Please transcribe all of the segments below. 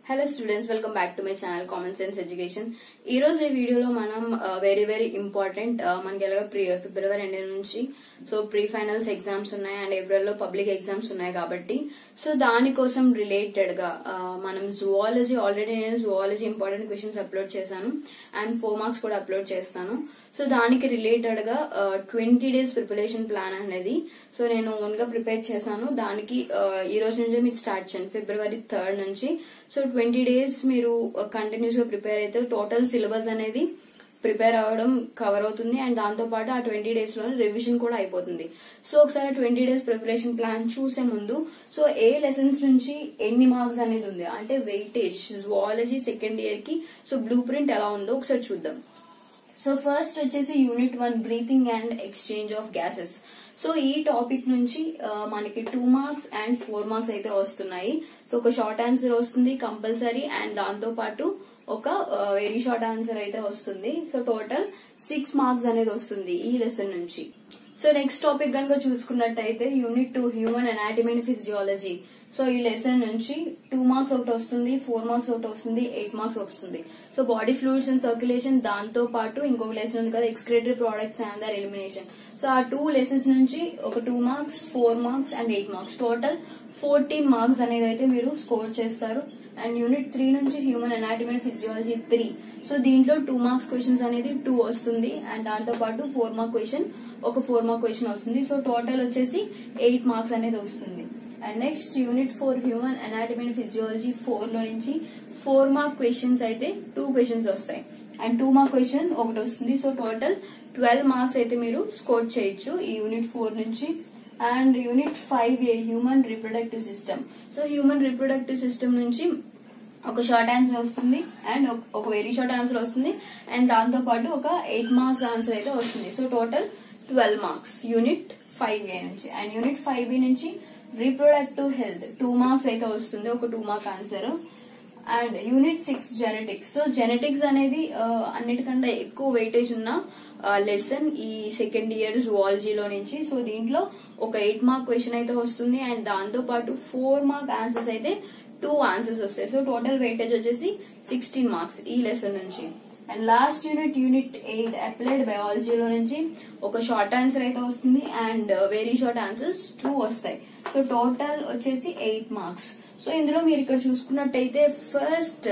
hello students welcome back to my channel common sense education ఈ రోజు ఈ వీడియోలో మనం వెరీ వెరీ ఇంపార్టెంట్ మనకి ఎలాగ ప్రీ ఫిబ్రవరి ఎండ్ నుంచి సో ప్రీ ఫైనల్స్ ఎగ్జామ్స్ ఉన్నాయి అండ్ ఏప్రిల్ లో పబ్లిక్ ఎగ్జామ్స్ ఉన్నాయి కాబట్టి సో దానికోసం రిలేటెడ్ గా ఆ, మనం జువాలజీ ఆల్రెడీ నేను జువాలజీ ఇంపార్టెంట్ క్వశ్చన్స్ అప్లోడ్ చేశాను అండ్ ఫోర్ మార్క్స్ కూడా అప్లోడ్ చేస్తాను సో దానికి రిలేటెడ్ గా ట్వంటీ డేస్ ప్రిపరేషన్ ప్లాన్ అనేది సో నేను ఓన్ గా ప్రిపేర్ చేశాను దానికి ఆ, ఈ రోజు నుంచే మీరు స్టార్ట్ చేయండి ఫిబ్రవరి థర్డ్ నుంచి సో ట్వంటీ డేస్ మీరు కంటిన్యూస్ గా ప్రిపేర్ అయితే టోటల్ సిలబస్ అనేది ప్రిపేర్ అవ్వడం కవర్ అవుతుంది అండ్ దాంతో పాటు ఆ ట్వంటీ డేస్ లో రివిజన్ కూడా అయిపోతుంది సో ఒకసారి ట్వంటీ డేస్ ప్రిపరేషన్ ప్లాన్ చూసే ముందు సో ఏ లెసన్స్ నుంచి ఎన్ని మార్క్స్ అనేది ఉంది అంటే వెయిటేజ్ జువాలజీ సెకండ్ ఇయర్ కి సో బ్లూ ప్రింట్ ఎలా ఉందో ఒకసారి చూద్దాం సో ఫస్ట్ వచ్చేసి unit one breathing and exchange of gases so ఈ టాపిక్ నుంచి ఆ, మనకి two marks and four marks అయితే వస్తున్నాయి సో ఒక షార్ట్ ఆన్సర్ వస్తుంది కంపల్సరీ అండ్ దాంతో పాటు ఒక వెరీ షార్ట్ ఆన్సర్ అయితే వస్తుంది సో టోటల్ సిక్స్ మార్క్స్ అనేది వస్తుంది ఈ లెసన్ నుంచి సో నెక్స్ట్ టాపిక్ కనుక చూసుకున్నట్టయితే unit two human anatomy and physiology so ఈ లెసన్ నుంచి టూ మార్క్స్ ఒకటి వస్తుంది ఫోర్ మార్క్స్ ఒకటి వస్తుంది ఎయిట్ మార్క్స్ వస్తుంది so body fluids and circulation దాంతో పాటు ఇంకొక లెసన్ ఉంది కదా excretory products and their elimination so ఆ టూ లెసన్స్ నుంచి ఒక two marks four marks and eight marks total fourteen marks అనేది అయితే మీరు స్కోర్ చేస్తారు అండ్ యూనిట్ త్రీ నుంచి human anatomy and physiology three so దీంట్లో టూ మార్క్స్ క్వశ్చన్స్ అనేది టూ వస్తుంది అండ్ దాంతో పాటు ఫోర్ మార్క్ క్వశ్చన్ ఒక ఫోర్ మార్క్ క్వశ్చన్ వస్తుంది సో టోటల్ వచ్చేసి ఎయిట్ మార్క్స్ అనేది వస్తుంది and next unit four human anatomy and physiology four లో నుంచి ఫోర్ మార్క్ క్వశ్చన్స్ అయితే టూ క్వశ్చన్స్ వస్తాయి అండ్ టూ మార్క్ క్వశ్చన్ ఒకటి వస్తుంది సో టోటల్ ట్వెల్వ్ మార్క్స్ అయితే మీరు స్కోర్ చేయొచ్చు ఈ యూనిట్ ఫోర్ నుంచి and unit five A human reproductive system so human reproductive system నుంచి ఒక షార్ట్ ఆన్సర్ వస్తుంది అండ్ ఒక వెరీ షార్ట్ ఆన్సర్ వస్తుంది అండ్ దాంతో పాటు ఒక ఎయిట్ మార్క్స్ ఆన్సర్ అయితే వస్తుంది so total twelve marks unit five A నుంచి అండ్ యూనిట్ ఫైవ్ బి నుంచి రీప్రొడక్టివ్ హెల్త్ టూ మార్క్స్ అయితే వస్తుంది ఒక two mark answer and unit six genetics so genetics అనేది ఆ, అన్నిటికంటే ఎక్కువ వెయిటేజ్ ఉన్న లెసన్ ఈ సెకండ్ ఇయర్ జువాలజీలో నుంచి సో దీంట్లో ఒక ఎయిట్ మార్క్ క్వశ్చన్ అయితే వస్తుంది అండ్ దాంతో పాటు ఫోర్ మార్క్ ఆన్సర్స్ అయితే టూ ఆన్సర్స్ వస్తాయి సో టోటల్ వెయిటేజ్ వచ్చేసి సిక్స్టీన్ మార్క్స్ ఈ లెసన్ నుంచి and last unit unit eight applied బయాలజీలో నుంచి ఒక షార్ట్ ఆన్సర్ అయితే వస్తుంది and very short answers two వస్తాయి సో టోటల్ వచ్చేసి ఎయిట్ మార్క్స్ సో ఇందులో మీరు ఇక్కడ చూసుకున్నట్టయితే ఫస్ట్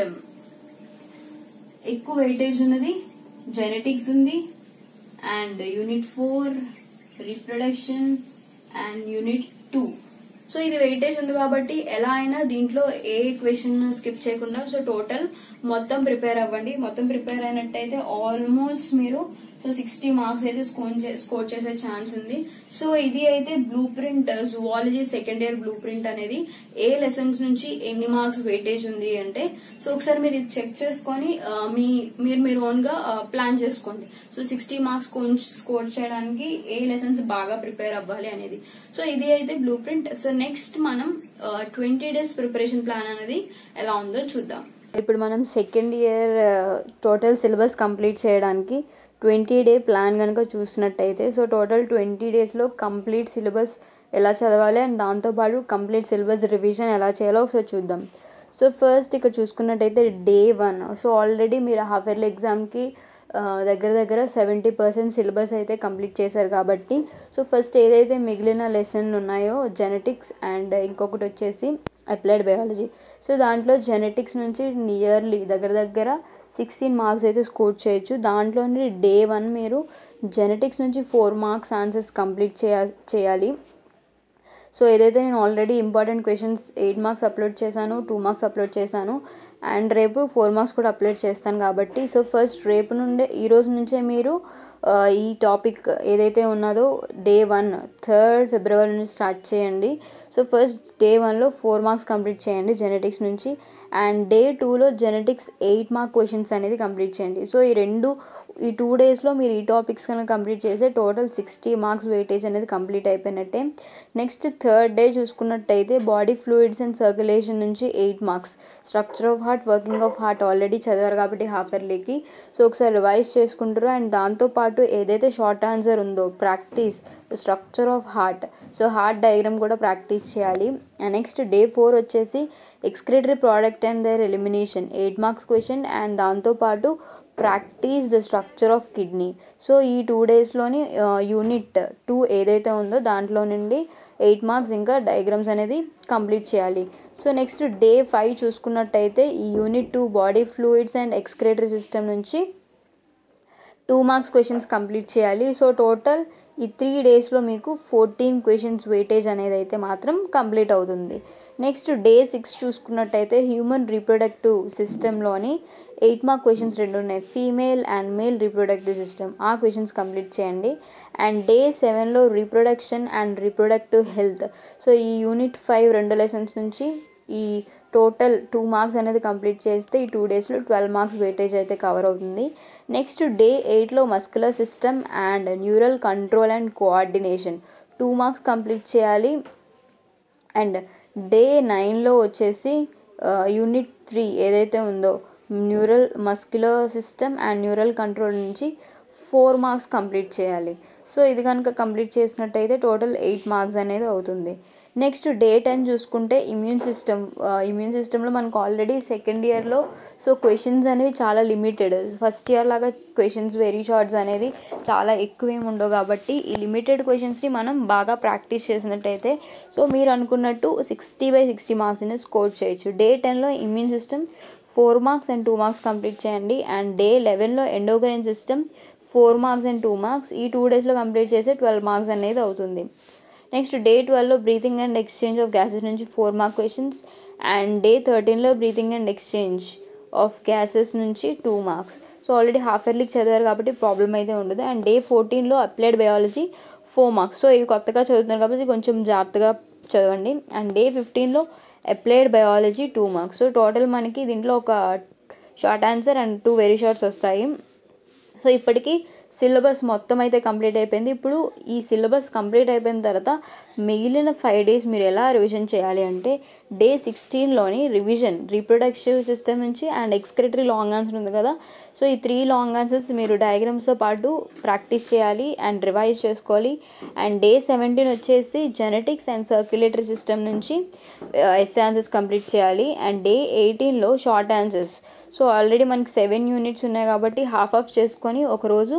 ఎక్కువ వెయిటేజ్ ఉన్నది జెనెటిక్స్ ఉంది and unit four reproduction and unit two so ఇది వెయిటేజ్ ఉంది కాబట్టి ఎలా అయినా దీంట్లో ఏ క్వశ్చన్ స్కిప్ చేయకుండా సో టోటల్ మొత్తం ప్రిపేర్ అవ్వండి మొత్తం ప్రిపేర్ అయినట్టయితే ఆల్మోస్ట్ మీరు సో సిక్స్టీ మార్క్స్ అయితే స్కోర్ స్కోర్ చేసే ఛాన్స్ ఉంది సో ఇది అయితే blue print zoology second year blue print అనేది ఏ లెసన్స్ నుంచి ఎన్ని మార్క్స్ వెయిటేజ్ ఉంది అంటే సో ఒకసారి మీరు ఇది చెక్ చేసుకొని ఆ, మీ మీరు మీరు ఓన్ గా ప్లాన్ చేసుకోండి సో సిక్స్టీ మార్క్స్ స్కోర్ చేయడానికి ఏ లెసన్స్ బాగా ప్రిపేర్ అవ్వాలి అనేది సో ఇది అయితే బ్లూ ప్రింట్ సో నెక్స్ట్ మనం ట్వంటీ డేస్ ప్రిపరేషన్ ప్లాన్ అనేది ఎలా ఉందో చూద్దాం ఇప్పుడు మనం second year total syllabus complete చేయడానికి ట్వంటీ డే ప్లాన్ కనుక చూసినట్టయితే సో టోటల్ ట్వంటీ డేస్లో కంప్లీట్ సిలబస్ ఎలా చదవాలి అండ్ దాంతోపాటు కంప్లీట్ సిలబస్ రివిజన్ ఎలా చేయాలో ఒకసారి చూద్దాం సో ఫస్ట్ ఇక్కడ చూసుకున్నట్టయితే డే వన్ సో ఆల్రెడీ మీరు హాఫ్ ఇయర్లీ ఎగ్జామ్కి దగ్గర దగ్గర సెవెంటీ పర్సెంట్ సిలబస్ అయితే కంప్లీట్ చేశారు కాబట్టి సో ఫస్ట్ ఏదైతే మిగిలిన లెసన్ ఉన్నాయో జెనెటిక్స్ అండ్ ఇంకొకటి వచ్చేసి అప్లైడ్ బయాలజీ సో దాంట్లో జెనెటిక్స్ నుంచి నియర్లీ దగ్గర దగ్గర సిక్స్టీన్ మార్క్స్ అయితే స్కోర్ చేయొచ్చు దాంట్లోని డే వన్ మీరు జెనెటిక్స్ నుంచి ఫోర్ మార్క్స్ ఆన్సర్స్ కంప్లీట్ చేయ చేయాలి సో ఏదైతే నేను already important questions eight marks upload చేశాను టూ మార్క్స్ అప్లోడ్ చేశాను అండ్ రేపు ఫోర్ మార్క్స్ కూడా అప్లోడ్ చేస్తాను కాబట్టి సో ఫస్ట్ రేపు నుండే ఈ రోజు నుంచే మీరు ఆ, ఈ టాపిక్ ఏదైతే ఉన్నదో డే వన్ థర్డ్ ఫిబ్రవరి నుంచి స్టార్ట్ చేయండి సో ఫస్ట్ డే వన్లో ఫోర్ మార్క్స్ కంప్లీట్ చేయండి జెనెటిక్స్ నుంచి అండ్ డే టూలో జెనెటిక్స్ ఎయిట్ మార్క్ క్వశ్చన్స్ అనేది కంప్లీట్ చేయండి సో ఈ రెండు ఈ టూ డేస్లో మీరు ఈ టాపిక్స్ కనుక కంప్లీట్ చేస్తే టోటల్ సిక్స్టీ మార్క్స్ వెయిటేజ్ అనేది కంప్లీట్ అయిపోయినట్టే నెక్స్ట్ థర్డ్ డే చూసుకున్నట్టయితే బాడీ ఫ్లూయిడ్స్ అండ్ సర్క్యులేషన్ నుంచి eight marks structure of heart working of heart already చదివారు కాబట్టి హాఫ్ ఇయర్లీకి సో ఒకసారి రివైజ్ చేసుకుంటారు అండ్ దాంతోపాటు ఏదైతే షార్ట్ ఆన్సర్ ఉందో practice structure of heart so heart diagram కూడా ప్రాక్టీస్ చేయాలి అండ్ నెక్స్ట్ డే ఫోర్ వచ్చేసి excretory product and their elimination eight marks question and దాంతోపాటు practice the structure of kidney so ఈ two డేస్లోని unit two ఏదైతే ఉందో దాంట్లో నుండి ఎయిట్ మార్క్స్ ఇంకా డయాగ్రామ్స్ అనేది కంప్లీట్ చేయాలి సో నెక్స్ట్ డే ఫైవ్ చూసుకున్నట్టయితే ఈ unit two body fluids and excretory system నుంచి టూ మార్క్స్ క్వశ్చన్స్ కంప్లీట్ చేయాలి సో టోటల్ ఈ త్రీ డేస్లో మీకు ఫోర్టీన్ క్వశ్చన్స్ వెయిటేజ్ అనేది అయితే మాత్రం కంప్లీట్ అవుతుంది నెక్స్ట్ డే సిక్స్ చూసుకున్నట్టయితే హ్యూమన్ రీప్రొడక్టివ్ సిస్టంలోని ఎయిట్ మార్క్ క్వశ్చన్స్ రెండు ఉన్నాయి female and male reproductive system ఆ క్వశ్చన్స్ కంప్లీట్ చేయండి అండ్ డే సెవెన్లో reproduction and reproductive health so ఈ యూనిట్ ఫైవ్ రెండు లెసన్స్ నుంచి ఈ టోటల్ టూ మార్క్స్ అనేది కంప్లీట్ చేస్తే ఈ టూ డేస్లో ట్వెల్వ్ మార్క్స్ వెయిటేజ్ అయితే కవర్ అవుతుంది నెక్స్ట్ డే ఎయిట్లో muscular system and neural control and coordination two marks complete చేయాలి అండ్ డే నైన్లో వచ్చేసి యూనిట్ త్రీ ఏదైతే ఉందో neural muscular system and neural control నుంచి ఫోర్ మార్క్స్ కంప్లీట్ చేయాలి సో ఇది కనుక కంప్లీట్ చేసినట్టయితే టోటల్ ఎయిట్ మార్క్స్ అనేది అవుతుంది నెక్స్ట్ డే టెన్ చూసుకుంటే ఇమ్యూన్ సిస్టమ్ ఇమ్యూన్ సిస్టంలో మనకు ఆల్రెడీ సెకండ్ ఇయర్లో సో క్వశ్చన్స్ అనేవి చాలా లిమిటెడ్ ఫస్ట్ ఇయర్ లాగా క్వశ్చన్స్ వెరీ షార్ట్స్ అనేది చాలా ఎక్కువేమి ఉండవు కాబట్టి ఈ లిమిటెడ్ క్వశ్చన్స్ని మనం బాగా ప్రాక్టీస్ చేసినట్టయితే సో మీరు అనుకున్నట్టు సిక్స్టీ బై సిక్స్టీ మార్క్స్ని స్కోర్ చేయొచ్చు డే టెన్లో immune system four marks and two marks complete చేయండి అండ్ డే లెవెన్లో endocrine system four marks and two marks ఈ టూ డేస్లో కంప్లీట్ చేస్తే ట్వెల్వ్ మార్క్స్ అనేది అవుతుంది నెక్స్ట్ డే ట్వెల్వ్లో breathing and exchange of gases నుంచి four mark questions and day థర్టీన్లో breathing and exchange of gases నుంచి two marks so already half ఇయర్లీకి చదివారు కాబట్టి ప్రాబ్లం అయితే ఉండదు అండ్ డే ఫోర్టీన్లో applied biology four marks so ఇవి కొత్తగా చదువుతున్నారు కాబట్టి కొంచెం జాగ్రత్తగా చదవండి అండ్ డే ఫిఫ్టీన్లో applied biology two marks so total మనకి దీంట్లో ఒక short answer and two very shorts వస్తాయి సో ఇప్పటికీ సిలబస్ మొత్తం అయితే కంప్లీట్ అయిపోయింది ఇప్పుడు ఈ సిలబస్ కంప్లీట్ అయిపోయిన తర్వాత మిగిలిన ఫైవ్ డేస్ మీరు ఎలా రివిజన్ చేయాలి అంటే డే సిక్స్టీన్లోని రివిజన్ రీప్రొడక్టివ్ సిస్టమ్ నుంచి అండ్ ఎక్స్క్రిటరీ లాంగ్ ఆన్సర్ ఉంది కదా సో ఈ త్రీ లాంగ్ ఆన్సర్స్ మీరు డయాగ్రామ్స్తో పాటు ప్రాక్టీస్ చేయాలి అండ్ రివైజ్ చేసుకోవాలి అండ్ డే సెవెంటీన్ వచ్చేసి జెనెటిక్స్ అండ్ సర్క్యులేటరీ సిస్టమ్ నుంచి ఎస్ ఆన్సర్స్ కంప్లీట్ చేయాలి అండ్ డే ఎయిటీన్లో షార్ట్ ఆన్సర్స్ సో ఆల్రెడీ మనకి సెవెన్ యూనిట్స్ ఉన్నాయి కాబట్టి హాఫ్ ఆఫ్ చేసుకొని ఒకరోజు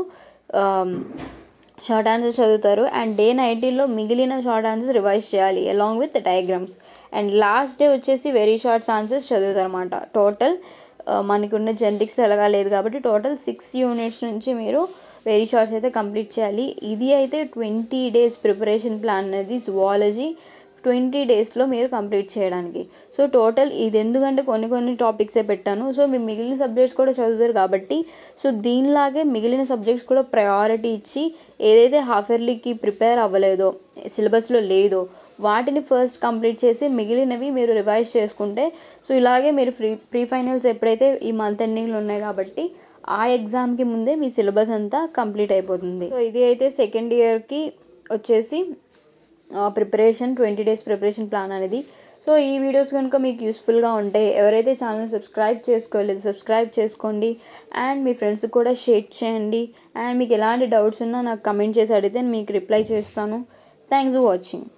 షార్ట్ ఆన్సర్స్ చదువుతారు అండ్ డే నైన్టీన్లో మిగిలిన షార్ట్ ఆన్సర్స్ రివైజ్ చేయాలి along with diagrams and last day వచ్చేసి వెరీ షార్ట్స్ ఆన్సర్స్ చదువుతారు అనమాట టోటల్ మనకున్న జెనటిక్స్ ఎలాగా లేదు కాబట్టి టోటల్ సిక్స్ యూనిట్స్ నుంచి మీరు వెరీ షార్ట్స్ అయితే కంప్లీట్ చేయాలి ఇది అయితే ట్వంటీ డేస్ ప్రిపరేషన్ ప్లాన్ అనేది జువాలజీ ట్వంటీ డేస్లో మీరు కంప్లీట్ చేయడానికి సో టోటల్ ఇది ఎందుకంటే కొన్ని కొన్ని టాపిక్సే పెట్టాను సో మీ మిగిలిన సబ్జెక్ట్స్ కూడా చదువుతారు కాబట్టి సో దీనిలాగే మిగిలిన సబ్జెక్ట్స్ కూడా ప్రయారిటీ ఇచ్చి ఏదైతే హాఫ్ ఇయర్లీకి ప్రిపేర్ అవ్వలేదో సిలబస్లో లేదో వాటిని ఫస్ట్ కంప్లీట్ చేసి మిగిలినవి మీరు రివైజ్ చేసుకుంటే సో ఇలాగే మీరు ప్రీ ప్రీ ఫైనల్స్ ఎప్పుడైతే ఈ మంత్ ఎండింగ్లో ఉన్నాయి కాబట్టి ఆ ఎగ్జామ్కి ముందే మీ సిలబస్ అంతా కంప్లీట్ అయిపోతుంది సో ఇది అయితే సెకండ్ ఇయర్కి వచ్చేసి preparation twenty days preparation plan అనేది సో ఈ వీడియోస్ కనుక మీకు యూస్ఫుల్గా ఉంటాయి ఎవరైతే ఛానల్ సబ్స్క్రైబ్ చేసుకోలేదు సబ్స్క్రైబ్ చేసుకోండి అండ్ మీ ఫ్రెండ్స్కి కూడా షేర్ చేయండి అండ్ మీకు ఎలాంటి డౌట్స్ ఉన్నా నాకు కమెంట్ చేసి అడిగితే నేను మీకు రిప్లై చేస్తాను థ్యాంక్స్ ఫర్ వాచింగ్